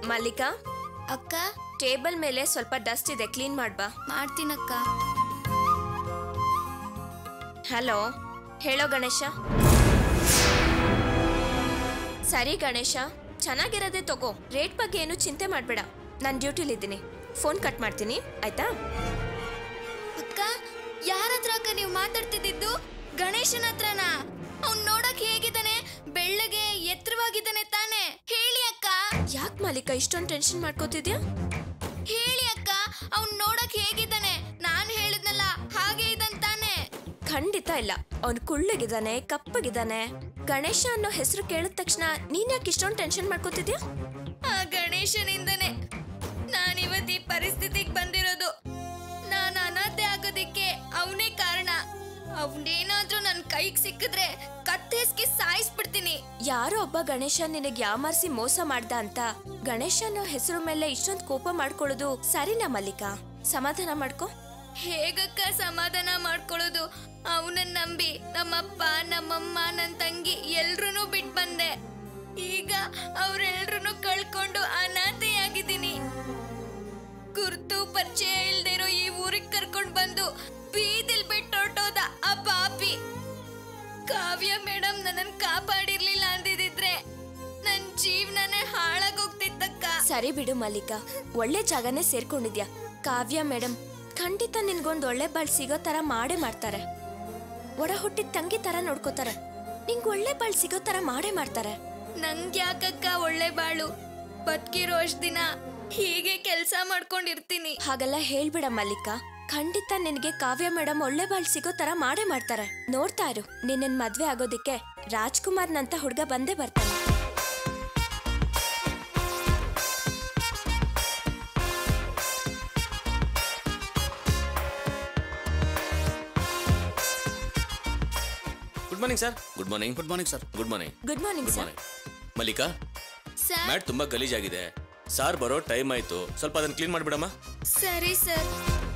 ಮಲ್ಲಿಕಾ ಅಕ್ಕ ಟೇಬಲ್ ಮೇಲೆ ಸ್ವಲ್ಪ ಡಸ್ಟ್ ಇದೆ ಕ್ಲೀನ್ ಮಾಡ್ಬಾ ಮಾಡ್ತೀನಕ್ಕ ಹಲೋ ಹೇಳೋ ಗಣೇಶ ಸರಿ ಗಣೇಶ ಚೆನ್ನಾಗಿರೋದೇ ತಗೋ ರೇಟ್ ಬಗ್ಗೆ ಏನು ಚಿಂತೆ ಮಾಡಬೇಡ ನಾನು ಡ್ಯೂಟಿಲಿದ್ದೀನಿ ಫೋನ್ ಕಟ್ ಮಾಡ್ತೀನಿ ಆಯ್ತಾ ಅಕ್ಕ ಯಾರ ಹತ್ರ ಅಕ್ಕ ನೀವು ಮಾತಾಡ್ತಿದ್ದಿದ್ದು ಗಣೇಶನ ಹತ್ರನಾ ಅವ್ನ್ ನೋಡಕ್ ಹೇಗಿದ್ದಾನೆ ಬೆಳ್ಳಗೆ ಎತ್ತರವಾಗಿದ್ದಾನೆ ತಾನೇ ಹೇಳಿ ಅಕ್ಕ ಯಾಕೆ ಮಾಲೀಕ ಇಷ್ಟೊಂದು ಟೆನ್ಷನ್ ಮಾಡ್ಕೋತಿದ್ಯಾ ಹೇಳಿ ಅಕ್ಕ ಅವ್ನ್ ನೋಡಕ್ ಹೇಗಿದ್ದಾನೆ ನಾನ್ ಹೇಳಿದ್ನಲ್ಲ ಹಾಗೆ ಇದ್ದಾನ್ ತಾನೇ ಖಂಡಿತ ಇಲ್ಲ ಅವನು ಕುಳ್ಳಗಿದ್ದಾನೆ ಕಪ್ಪಗಿದ್ದಾನೆ ಗಣೇಶ ಅನ್ನೋ ಹೆಸರು ಕೇಳಿದ ತಕ್ಷಣ ನೀನ್ ಯಾಕೆ ಇಷ್ಟೊಂದು ಟೆನ್ಷನ್ ಮಾಡ್ಕೋತಿದ್ಯಾ ಆ ಗಣೇಶನಿಂದನೇ ನಾನಿವತ್ತು ಈ ಪರಿಸ್ಥಿತಿಗೆ ಬಂದಿರೋದು ನಾನು ಅನಾಥೆ ಆಗೋದಿಕ್ಕೆ ಅವನೇ ಕಾರಣ ಅವನೇನಾದ್ರೂ ನನ್ನ ಕೈಗೆ ಸಿಕ್ಕಿದ್ರೆ ಕತ್ತೇಸ್ಗೆ ಸಾಯಿಸ್ಬಿಡ್ತೀನಿ ಯಾರೋ ಒಬ್ಬ ಗಣೇಶ ನಿನಗೆ ಯಾಮಾರಿಸಿ ಮೋಸ ಮಾಡ್ದ ಅಂತ ಗಣೇಶ ಅನ್ನೋ ಹೆಸರು ಮೇಲೆ ಇಷ್ಟೊಂದು ಕೋಪ ಮಾಡ್ಕೊಳ್ಳೋದು ಸರಿನಾ ಮಲ್ಲಿಕಾ ಸಮಾಧಾನ ಮಾಡ್ಕೋ ಹೇಗಕ್ಕ ಸಮಾಧಾನ ಮಾಡ್ಕೊಳ್ಳೋದು ಅವನನ್ನ ನಂಬಿ ನಮ್ಮಪ್ಪ ನಮ್ಮಮ್ಮ ನನ್ನ ತಂಗಿ ಎಲ್ರೂ ಬಿಟ್ ಬಂದೆ ಈಗ ಅವ್ರೆಲ್ರೂ ಕಳ್ಕೊಂಡು ಅನಾಥೆಯಾಗಿದ್ದೀನಿ ಗುರ್ತು ಪರಿಚಯ ಇಲ್ದೇ ಇರೋ ಈ ಊರಿಗೆ ಕರ್ಕೊಂಡ್ ಬಂದು ಬೀದಿಲ್ ಬಿಟ್ಟು ಹೊರ್ಟೋದ ಆ ಪಾಪಿ ಕಾವ್ಯ ಮೇಡಮ್ ನನ್ನನ್ ಕಾಪಾಡಿರ್ಲಿಲ್ಲ ಅಂದಿದ್ರೆ ನನ್ ಜೀವನನೇ ಹಾಳಾಗೋಗ್ತಿತ್ತಕ್ಕ ಸರಿ ಬಿಡು ಮಲ್ಲಿಕಾ ಒಳ್ಳೆ ಜಾಗನೇ ಸೇರ್ಕೊಂಡಿದ್ಯಾ ಕಾವ್ಯ ಮೇಡಮ್ ಖಂಡಿತ ನಿನ್ಗೊಂದ್ ಒಳ್ಳೆ ಬಾಳ್ ಸಿಗೋ ತರ ಮಾಡೇ ಮಾಡ್ತಾರೆ ಒಡ ಹುಟ್ಟಿದ ತಂಗಿ ತರ ನೋಡ್ಕೋತಾರೆ ನಿಂಗ್ ಒಳ್ಳೆ ಬಾಳ್ ಸಿಗೋ ತರ ಮಾಡೇ ಮಾಡ್ತಾರೆ ನಂಗ್ಯಾಕಕ್ಕ ಒಳ್ಳೆ ಬಾಳು ಬದುಕಿರೋ ಅಷ್ಟ್ ದಿನ ಹೀಗೆ ಕೆಲ್ಸ ಮಾಡ್ಕೊಂಡಿರ್ತೀನಿ ಹಾಗೆಲ್ಲ ಹೇಳ್ಬಿಡ ಮಲ್ಲಿಕಾ ಖಂಡಿತ ನಿನಗೆ ಕಾವ್ಯ ಮೇಡಮ್ ಒಳ್ಳೆ ಬಾಳ್ ಸಿಗೋ ತರ ಮಾಡೇ ಮಾಡ್ತಾರೆ ನೋಡ್ತಾ ಇರು ನಿನ್ನ ಮದ್ವೆ ಆಗೋದಿಕ್ಕೆ ರಾಜ್ಕುಮಾರ್ನಂತ ಹುಡ್ಗ ಬಂದೇ ಬರ್ತಾನೆ good morning sir good morning good morning sir good morning good morning good sir morning Mallika sir mat ತುಂಬಾ ಗಲೀಜಾಗಿದೆ ಸಾರ್ ಬರೋ ಟೈಮ್ ಆಯ್ತು ಸ್ವಲ್ಪ ಅದನ್ನ ಕ್ಲೀನ್ ಮಾಡ್ಬಿಡಮ್ಮ ಸರಿ sir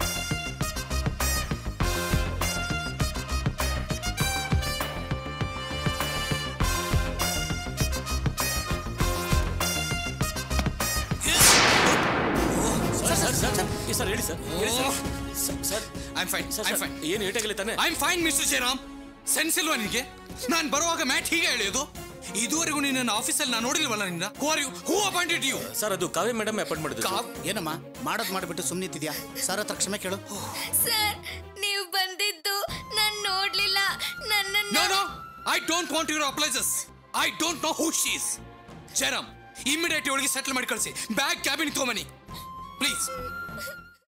sir sir sir sir ಏ, ಸರ್ ಹೇಳಿ ಸರ್ ಹೇಳಿ sir sir, sir I am fine sir I am sir, fine ಏನು ಏಟಾಗಲಿ ತಾನೆ I am fine mister Jayaram sense ಇಲ್ವಾ ನಿನಗೆ ನಾನು ಬರುವಾಗ ಮ್ಯಾಟ್ ಹೀಗೆ ಎಳೆಯೋದು ಇದುವರೆಗೂ ನೀನು ನನ್ನ ಆಫೀಸಲ್ಲಿ ನಾನು ನೋಡಿಲ್ವಲ್ಲ ನಿನ್ನ who are you who appointed you sir ಅದು ಕಾವ್ಯ ಮೇಡಮ್ ಅಪಾಯಿಂಟ್ ಮಾಡಿದ್ರು ಸರ್. ಏನಮ್ಮ ಮಾಡೋದ್ ಮಾಡ್ಬಿಟ್ಟು ಸುಮ್ಮನಿದ್ಯಾ ಸರ್ ಹತ್ರ ಕ್ಷಮೆ ಕೇಳು ಸರ್ ನೀವು ಬಂದಿದ್ದು ನಾನ್ ನೋಡ್ಲಿಲ್ಲ ನನ್ನನ್ನ no no I don't want your apologies I don't know who she's Jayaram immediate ಒಳಗೆ ಸೆಟ್ಲ್ ಮಾಡಿ ಕಳಿಸಿ ಬ್ಯಾಗ್ ಕ್ಯಾಬಿನ್ ತೊಗೊಂಬನಿ ಪ್ಲೀಸ್